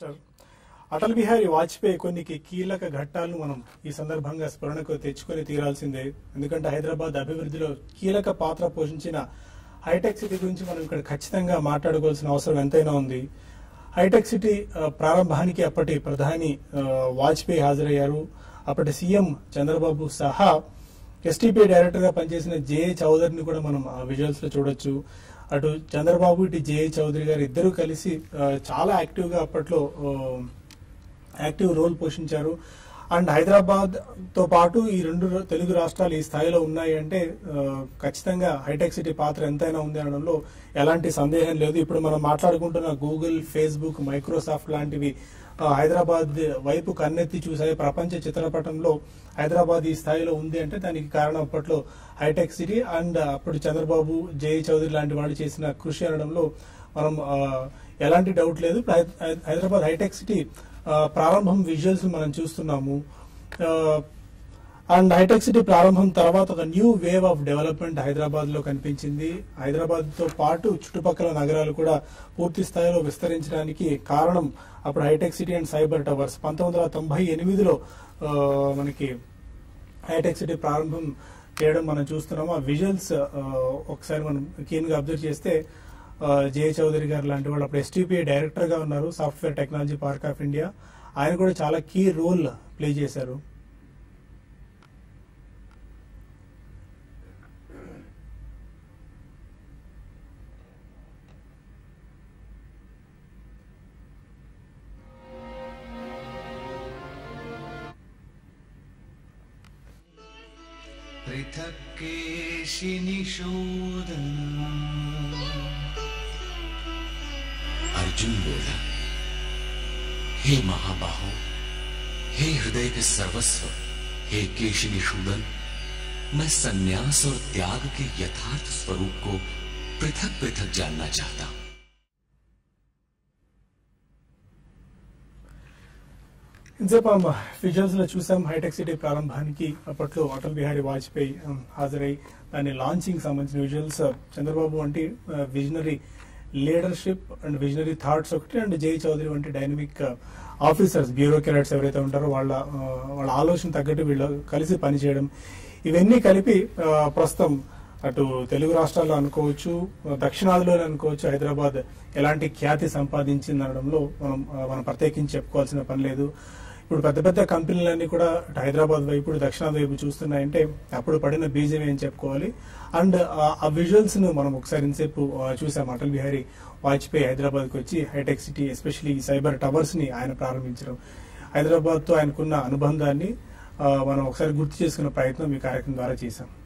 master Atal Bihari Vajpayee కొన్ని కి- కీలక ఘట్టాలను మనం ఈ సందర్భంగా స్మరణకు తెచ్చుకొని తీరాల్సిందే ఎందుకంటే హైదరాబాద్ అభివృద్ధిలో కీలక పాత్ర పోషించిన హైటెక్ సిటీ గురించి మనం ఇక్కడ ఖచ్చితంగా మాట్లాడుకోవాల్సిన అవసరం ఎంతైనా ఉంది హైటెక్ సిటీ ఆ, ప్రారంభానికి అప్పటి ప్రధాని ఆ, వాజ్పేయి హాజరయ్యారు అప్పటి సీఎం చంద్రబాబు సహా ఎస్టీపీ డైరెక్టర్ గా పనిచేసిన జేఏ చౌదరిని కూడా మనం విజువల్స్ లో చూడొచ్చు అటు చంద్రబాబు ఇటు జేఏ చౌదరి గారు ఇద్దరు కలిసి ఆ, చాలా యాక్టివ్ గా అప్పట్లో ఆ, యాక్టివ్ రోల్ పోషించారు అండ్ హైదరాబాద్ తో పాటు ఈ రెండు ర- తెలుగు రాష్ట్రాలు ఈ స్థాయిలో ఉన్నాయి అంటే ఆ, ఖచ్చితంగా హైటెక్ సిటీ పాత్ర ఎంతైనా ఉంది అనడంలో ఎలాంటి సందేహం లేదు ఇప్పుడు మనం మాట్లాడుకుంటున్న గూగుల్ ఫేస్బుక్ మైక్రోసాఫ్ట్ లాంటివి ఆ, హైదరాబాద్ వైపు కన్నెత్తి చూసాయి ప్రపంచ చిత్రపటంలో హైదరాబాద్ ఈ స్థాయిలో ఉంది అంటే దానికి కారణం అప్పట్లో హైటెక్ సిటీ అండ్ అప్పుడు చంద్రబాబు జయ చౌదరి లాంటి వాళ్ళు చేసిన కృషి అనడంలో మనం ఆ, ఎలాంటి డౌట్ లేదు ఇప్పుడు హై- హై- హైదరాబాద్ హైటెక్ సిటీ ఆ, ప్రారంభం విజువల్స్ మనం చూస్తున్నాము ఆ, అండ్ హైటెక్ సిటీ ప్రారంభం తర్వాత ఒక new wave of development Hyderabad లో కనిపించింది హైదరాబాద్ తో పాటు చుట్టుపక్కల నగరాలు కూడా పూర్తి స్థాయిలో విస్తరించడానికి కారణం అప్పుడు హైటెక్ సిటీ అండ్ సైబర్ టవర్స్ పంతొమ్మిది వందల తొంభై ఎనిమిదిలో ఆ, మనకి హైటెక్ సిటీ ప్రారంభం చేయడం మనం చూస్తున్నాము ఆ విజువల్స్ ఒకసారి మనం కీన్ గా అబ్జర్వ్ చేస్తే జే చౌదరి గారు లాంటి వాళ్ళు అప్పుడు ఎస్టీపీ డైరెక్టర్ గా ఉన్నారు Software Technology Park of India ఆయన కూడా చాలా కీ రోల్ ప్లే చేశారు पृथक् केशिनिषूदन् अर्जुन बोला हे महाबाहो हे हृदय के सर्वस्व हे केशिनिषूदन मैं संन्यास और त्याग के यथार्थ स्वरूप को पृथक पृथक जानना चाहता हूं ఇంతసేపు మనం విజువల్స్ లో చూసాం హైటెక్ సిటీ ప్రారంభానికి అప్పట్లో అటల్ బిహారీ వాజ్పేయి um, హాజరై దాని లాంచింగ్ సంబంధించిన విజువల్స్ చంద్రబాబు వంటి visionary leadership and visionary thoughts ఒకటి అండ్ జై చౌదరి వంటి డైనమిక్ ఆఫీసర్స్ బ్యూరోక్రాట్స్ ఎవరైతే ఉంటారో వాళ్ళ ఆ, వాళ్ళ ఆలోచన తగ్గట్టు వీళ్ళు కలిసి పనిచేయడం ఇవన్నీ కలిపి ఆ, ప్రస్తుతం అటు తెలుగు రాష్ట్రాల్లో అనుకోవచ్చు దక్షిణాదిలో అనుకోవచ్చు హైదరాబాద్ ఎలాంటి ఖ్యాతి సంపాదించింది అనడంలో మనం ఆ, మనం ప్రత్యేకించి చెప్పుకోవాల్సిన పని లేదు ఇప్పుడు పెద్ద పెద్ద కంపెనీలన్నీ కూడా అటు హైదరాబాద్ వైపు ఇటు దక్షిణాది వైపు చూస్తున్నాయంటే అప్పుడు పడిన బీజం ఏం చెప్పుకోవాలి అండ్ ఆ విజువల్స్ ను మనం ఒకసారి ఇంతసేపు ఆ, చూసాం అటల్ బిహారీ వాజ్పేయి హైదరాబాద్ కి వచ్చి హైటెక్ సిటీ ఎస్పెషల్లీ సైబర్ టవర్స్ ని ఆయన ప్రారంభించడం హైదరాబాద్ తో ఆయనకున్న అనుబంధాన్ని ఆ, మనం ఒకసారి గుర్తు చేసుకునే ప్రయత్నం ఈ కార్యక్రమం ద్వారా చేశాం